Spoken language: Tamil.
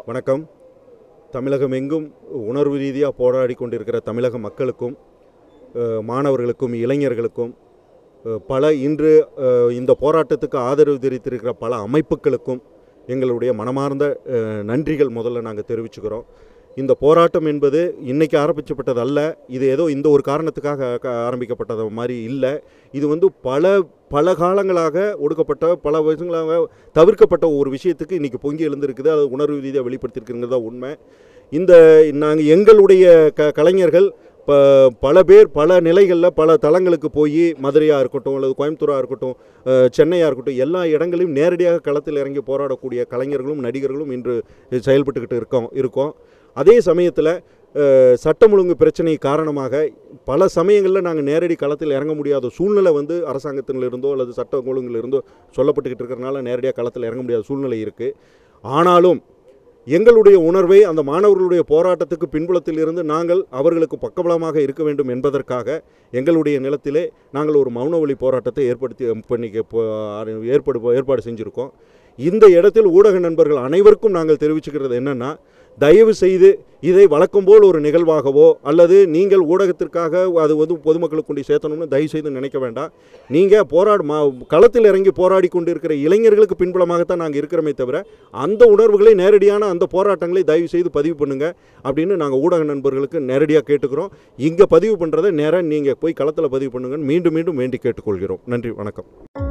வணக்கம் தமிழகம் எங்கும் உணர்வு ரீதியாக போராடி கொண்டிருக்கிற தமிழக மக்களுக்கும் அஹ், மாணவர்களுக்கும் இளைஞர்களுக்கும் அஹ், பல இன்று அஹ், இந்த போராட்டத்துக்கு ஆதரவு தெரிவித்திருக்கிற பல அமைப்புகளுக்கும் எங்களுடைய மனமார்ந்த அஹ், நன்றிகள் முதல்ல நாங்கள் தெரிவிச்சுக்கிறோம் இந்த போராட்டம் என்பது இன்னைக்கு ஆரம்பிக்கப்பட்டது அல்ல இது ஏதோ இந்த ஒரு காரணத்துக்காக க- ஆரம்பிக்கப்பட்டது மாதிரி இல்லை இது வந்து பல பல காலங்களாக ஒடுக்கப்பட்ட பல வருஷங்களாக தவிர்க்கப்பட்ட ஒரு விஷயத்துக்கு இன்றைக்கி பொங்கி எழுந்திருக்குது அது உணர்வு ரீதியாக வெளிப்படுத்தியிருக்குங்கிறது தான் உண்மை இந்த நாங்கள் எங்களுடைய க கலைஞர்கள் ப பல பேர் பல நிலைகளில் பல தளங்களுக்கு போய் மதுரையாக இருக்கட்டும் அல்லது கோயம்புத்தூராக இருக்கட்டும் அஹ், சென்னையாக இருக்கட்டும் எல்லா இடங்களையும் நேரடியாக களத்தில் இறங்கி போராடக்கூடிய கலைஞர்களும் நடிகர்களும் இன்று செயல்பட்டுக்கிட்டு இருக்கோம் இருக்கோம் அதே சமயத்தில் சட்டம் ஒழுங்கு பிரச்சனை காரணமாக பல சமயங்களில் நாங்கள் நேரடி களத்தில் இறங்க முடியாத சூழ்நிலை வந்து அரசாங்கத்திலிருந்தோ அல்லது சட்ட ஒழுங்கிலிருந்தோ சொல்லப்பட்டுக்கிட்டு இருக்கிறனால நேரடியாக களத்தில் இறங்க முடியாத சூழ்நிலை இருக்குது ஆனாலும் எங்களுடைய உணர்வை அந்த மாணவர்களுடைய போராட்டத்துக்கு பின்புலத்தில் இருந்து நாங்கள் அவர்களுக்கு பக்கபலமாக இருக்க வேண்டும் என்பதற்காக எங்களுடைய நிலத்திலே நாங்கள் ஒரு மௌன ஒலி போராட்டத்தை ஏற்படுத்தி பண்ணிக்க போ- ஏற்பாடு ஏற்பாடு செஞ்சுருக்கோம் இந்த இடத்தில் ஊடக நண்பர்கள் அனைவருக்கும் நாங்கள் தெரிவிச்சுக்கிறது என்னென்னா தயவு செய்து இதை வழக்கம் போல் ஒரு நிகழ்வாகவோ அல்லது நீங்கள் ஊடகத்திற்காக அது வந்து பொதுமக்களுக்கு கொண்டு சேர்த்தணும்னு தயவு செய்து நினைக்க வேண்டாம் நீங்கள் போராடு மா களத்தில் இறங்கி போராடி கொண்டிருக்கிற இளைஞர்களுக்கு பின்புலமாகத்தான் நாங்கள் இருக்கிறோமே தவிர அந்த உணர்வுகளை நேரடியான அந்த போராட்டங்களை தயவு செய்து பதிவு பண்ணுங்க அப்படின்னு நாங்கள் ஊடக நண்பர்களுக்கு நேரடியாக கேட்டுக்கிறோம் இங்கே பதிவு பண்ணுறதை நேராக நீங்கள் போய் களத்தில் பதிவு பண்ணுங்கன்னு மீண்டும் மீண்டும் வேண்டி கேட்டுக்கொள்கிறோம் நன்றி வணக்கம்